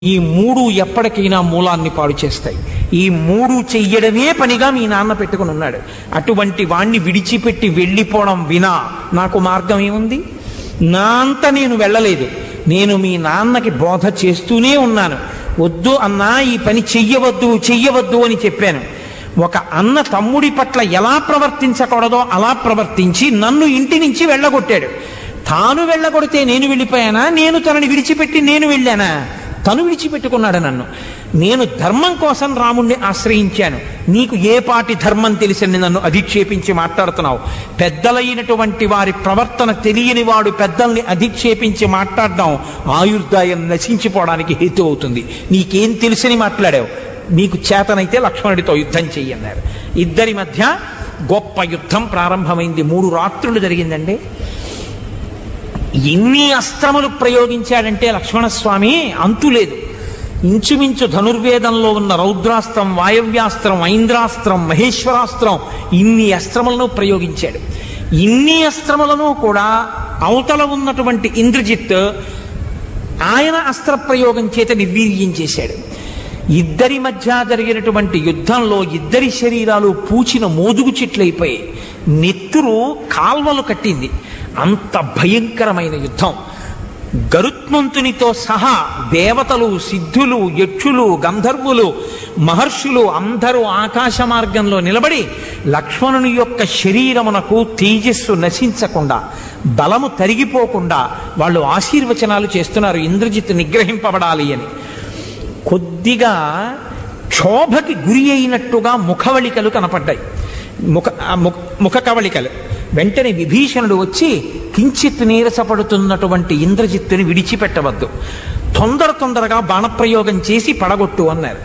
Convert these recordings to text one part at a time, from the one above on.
ఈ మూడు ఎప్పటికైనా మూలాన్ని పాడు చేస్తాయి ఈ మూడు చెయ్యడమే పనిగా మీ నాన్న పెట్టుకుని ఉన్నాడు అటువంటి వాణ్ణి విడిచిపెట్టి వెళ్ళిపోవడం వినా నాకు మార్గం ఏముంది నా అంత నేను వెళ్ళలేదు నేను మీ నాన్నకి బోధ చేస్తూనే ఉన్నాను వద్దు అన్నా ఈ పని చెయ్యవద్దు చెయ్యవద్దు అని చెప్పాను ఒక అన్న తమ్ముడి పట్ల ఎలా ప్రవర్తించకూడదో అలా ప్రవర్తించి నన్ను ఇంటి నుంచి వెళ్ళగొట్టాడు తాను వెళ్ళగొడితే నేను వెళ్ళిపోయానా నేను తనని విడిచిపెట్టి నేను వెళ్ళానా తను విడిచిపెట్టుకున్నాడు నన్ను నేను ధర్మం కోసం రాముణ్ణి ఆశ్రయించాను నీకు ఏ పాటి ధర్మం తెలిసని నన్ను అధిక్షేపించి మాట్లాడుతున్నావు పెద్దలైనటువంటి వారి ప్రవర్తన తెలియని వాడు పెద్దల్ని అధిక్షేపించి మాట్లాడడం ఆయుర్దాయం నశించిపోవడానికి హేతు అవుతుంది నీకేం తెలుసని మాట్లాడావు నీకు చేతనైతే లక్ష్మణుడితో యుద్ధం చెయ్యన్నారు ఇద్దరి మధ్య గొప్ప యుద్ధం ప్రారంభమైంది మూడు రాత్రులు జరిగిందండి ఎన్ని అస్త్రములు ప్రయోగించాడంటే లక్ష్మణస్వామి అంతులేదు ఇంచుమించు ధనుర్వేదంలో ఉన్న రౌద్రాస్త్రం వాయవ్యాస్త్రం ఐంద్రాస్త్రం మహేశ్వరాస్త్రం ఇన్ని అస్త్రములను ప్రయోగించాడు ఇన్ని అస్త్రములను కూడా అవతల ఉన్నటువంటి ఇంద్రజిత్ ఆయన అస్త్ర ప్రయోగం చేత నిర్వీర్యం చేశాడు ఇద్దరి మధ్య జరిగినటువంటి యుద్ధంలో ఇద్దరి శరీరాలు పూచిన మోదుగు చెట్లయిపోయి నెత్తురు కాల్వలు కట్టింది అంత భయంకరమైన యుద్ధం గరుత్మంతునితో సహా దేవతలు సిద్ధులు యక్షులు గంధర్వులు మహర్షులు అందరూ ఆకాశ మార్గంలో నిలబడి లక్ష్మణుని యొక్క శరీరమునకు తేజస్సు నశించకుండా బలము తరిగిపోకుండా వాళ్ళు ఆశీర్వచనాలు చేస్తున్నారు ఇంద్రజిత్ నిగ్రహింపబడాలి అని కొద్దిగా క్షోభకి గురి అయినట్టుగా ముఖవళికలు కనపడ్డాయి ముఖ ఆ ముఖ ముఖ కవళికలు వెంటనే విభీషణుడు వచ్చి కించిత్ నీరసపడుతున్నటువంటి ఇంద్రజిత్తుని విడిచిపెట్టవద్దు తొందర తొందరగా బాణప్రయోగం చేసి పడగొట్టు అన్నారు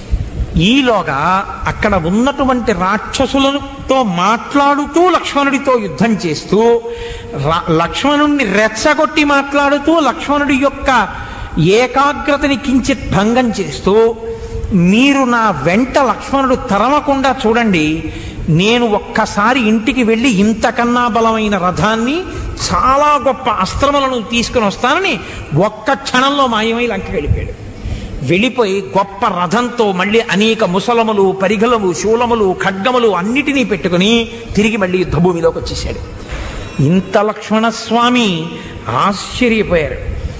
ఈలోగా అక్కడ ఉన్నటువంటి రాక్షసులతో మాట్లాడుతూ లక్ష్మణుడితో యుద్ధం చేస్తూ రా- లక్ష్మణుణ్ణి రెచ్చగొట్టి మాట్లాడుతూ లక్ష్మణుడి యొక్క ఏకాగ్రతని కించిత్ భంగం చేస్తూ మీరు నా వెంట లక్ష్మణుడు తరమకుండా చూడండి నేను ఒక్కసారి ఇంటికి వెళ్ళి ఇంతకన్నా బలమైన రథాన్ని చాలా గొప్ప అస్త్రములను తీసుకుని వస్తానని ఒక్క క్షణంలో మాయమై లంక వెళ్ళిపోయాడు వెళ్ళిపోయి గొప్ప రథంతో మళ్ళీ అనేక ముసలములు పరిగలము శూలములు ఖడ్గములు అన్నిటినీ పెట్టుకుని తిరిగి మళ్ళీ యుద్ధభూమిలోకి వచ్చేసాడు ఇంత లక్ష్మణస్వామి ఆశ్చర్యపోయారు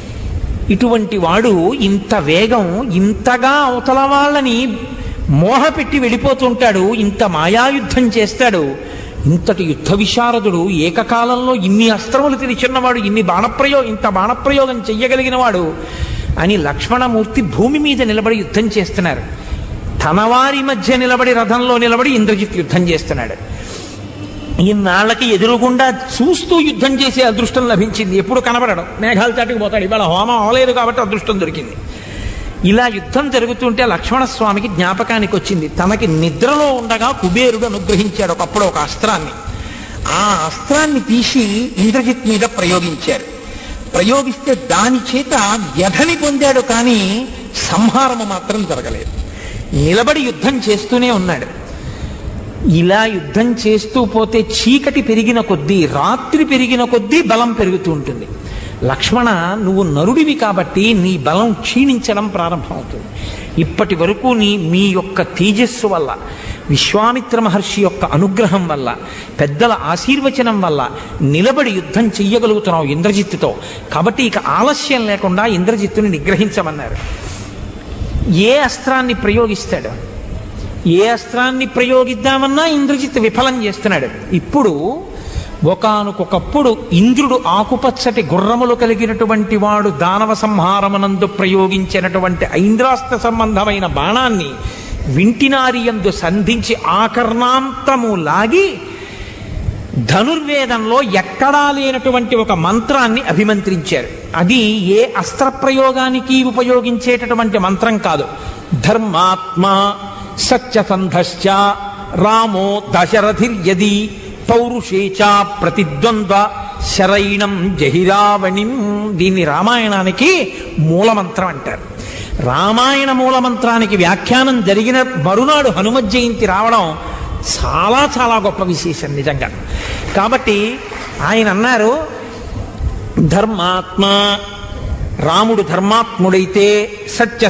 ఇటువంటి వాడు ఇంత వేగం ఇంతగా అవతల వాళ్ళని మోహపెట్టి వెళ్ళిపోతుంటాడు ఇంత మాయాయుద్ధం చేస్తాడు ఇంతటి యుద్ధ విశారదుడు ఏకకాలంలో ఇన్ని అస్త్రములు తెలిసిన్నవాడు ఇన్ని బాణప్రయో ఇంత బాణప్రయోగం చెయ్యగలిగిన వాడు అని లక్ష్మణమూర్తి భూమి మీద నిలబడి యుద్ధం చేస్తున్నారు తనవారి మధ్య నిలబడి రథంలో నిలబడి ఇంద్రజిత్ యుద్ధం చేస్తున్నాడు ఇన్నాళ్ళకి ఎదురుగుండా చూస్తూ యుద్ధం చేసే అదృష్టం లభించింది ఎప్పుడు కనబడడం మేఘాలు చాటుకు పోతాడు ఇవాళ హోమం అవలేదు కాబట్టి అదృష్టం దొరికింది ఇలా యుద్ధం జరుగుతుంటే లక్ష్మణస్వామికి జ్ఞాపకానికి వచ్చింది తనకి నిద్రలో ఉండగా కుబేరుడు అనుగ్రహించాడు ఒకప్పుడు ఒక అస్త్రాన్ని ఆ అస్త్రాన్ని తీసి ఇంద్రజిత్ మీద ప్రయోగించారు ప్రయోగిస్తే దాని చేత వ్యధని పొందాడు కానీ సంహారము మాత్రం జరగలేదు నిలబడి యుద్ధం చేస్తూనే ఉన్నాడు ఇలా యుద్ధం చేస్తూ పోతే చీకటి పెరిగిన కొద్దీ రాత్రి పెరిగిన కొద్దీ బలం పెరుగుతూ ఉంటుంది లక్ష్మణ నువ్వు నరుడివి కాబట్టి నీ బలం క్షీణించడం ప్రారంభమవుతుంది ఇప్పటి వరకు నీ మీ యొక్క తేజస్సు వల్ల విశ్వామిత్ర మహర్షి యొక్క అనుగ్రహం వల్ల పెద్దల ఆశీర్వచనం వల్ల నిలబడి యుద్ధం చెయ్యగలుగుతున్నావు ఇంద్రజిత్తుతో కాబట్టి ఇక ఆలస్యం లేకుండా ఇంద్రజిత్తుని నిగ్రహించమన్నారు ఏ అస్త్రాన్ని ప్రయోగిస్తాడు ఏ అస్త్రాన్ని ప్రయోగిద్దామన్నా ఇంద్రజిత్ విఫలం చేస్తున్నాడు ఇప్పుడు ఒకానొకప్పుడు ఇంద్రుడు ఆకుపచ్చటి గుర్రములు కలిగినటువంటి వాడు దానవ సంహారమునందు ప్రయోగించినటువంటి ఐంద్రాస్త్ర సంబంధమైన బాణాన్ని వింటినారియందు సంధించి ఆకర్ణాంతము లాగి ధనుర్వేదంలో ఎక్కడా లేనటువంటి ఒక మంత్రాన్ని అభిమంత్రించారు అది ఏ అస్త్ర ప్రయోగానికి ఉపయోగించేటటువంటి మంత్రం కాదు ధర్మాత్మ సత్యసంధశ్చ రామో దశరథిర్యది పౌరుషేచ ప్రతిద్వంద్వ శరైణం జహిరావణిం దీన్ని రామాయణానికి మూలమంత్రం అంటారు రామాయణ మూలమంత్రానికి వ్యాఖ్యానం జరిగిన మరునాడు హనుమత్ జయంతి రావడం చాలా చాలా గొప్ప విశేషం నిజంగా కాబట్టి ఆయన అన్నారు ధర్మాత్మ రాముడు ధర్మాత్ముడైతే సత్య